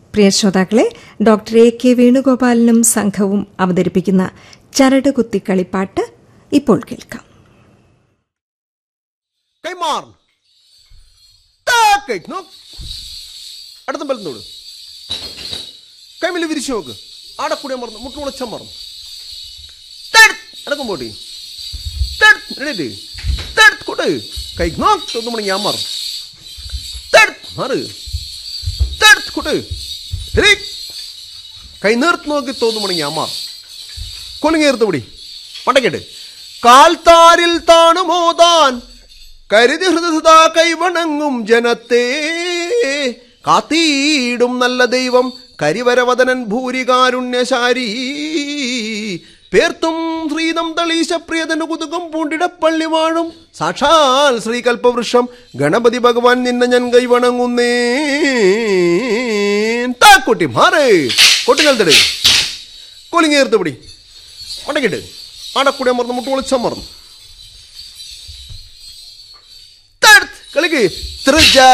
പ്രിയ ശ്രോതാക്കളെ doctor A K വേണുഗോപാലനും സംഘവും അവതരിപ്പിക്കുന്ന ചരട് കുത്തി കളിപ്പാട്ട് ഇപ്പോൾ കേൾക്കാം കൈമാറും താക്കൈ നോക്ക് അടുത്ത ബലത്തോട് കൈമില് വിരിച്ചു നോക്ക് ആടെ കൂടെ മറന്നു മുട്ടു മുളച്ച മറന്നു അടക്കം പോട്ടി എണീറ്റ് തടുത്ത് കൂട്ട് കൈ നോക്ക് തോന്നു മണി ഞാൻ മാറും തടുത്ത് മാറ് തടുത്ത് കൂട്ട് എടീ. കൈ നേർത്ത് നോക്കി തോന്നു മണി ഞാൻ മാറും കൊലുങ്ങേർത്ത് പിടി പണ്ടക്കേട്ട് കാൽത്താരിൽ താണുമോതാൻ കരുതി ഹൃദയതാ കൈവണങ്ങും ജനത്തെ കാത്തീടും നല്ല ദൈവം കരിവരവദനൻ ഭൂരികാരുണ്യശാരി പേർത്തും ശ്രീതം തളീശ പ്രിയതനു കുതുകം പൂണ്ടിടപ്പള്ളി വാഴും സാക്ഷാൽ ശ്രീകൽപ്പവൃക്ഷം ഗണപതി ഭഗവാൻ നിന്നെ ഞാൻ കൈവണങ്ങുന്നേ താക്കുട്ടി മാറ് കൊട്ടുകൽത്തട് കൊലിങ്ങേർത്ത് പിടി മടക്കിട്ട് ആടക്കൂടെ മറന്ന് മുട്ട് വിളിച്ചാൽ മറന്നു കളിക്ക് ത്രിജ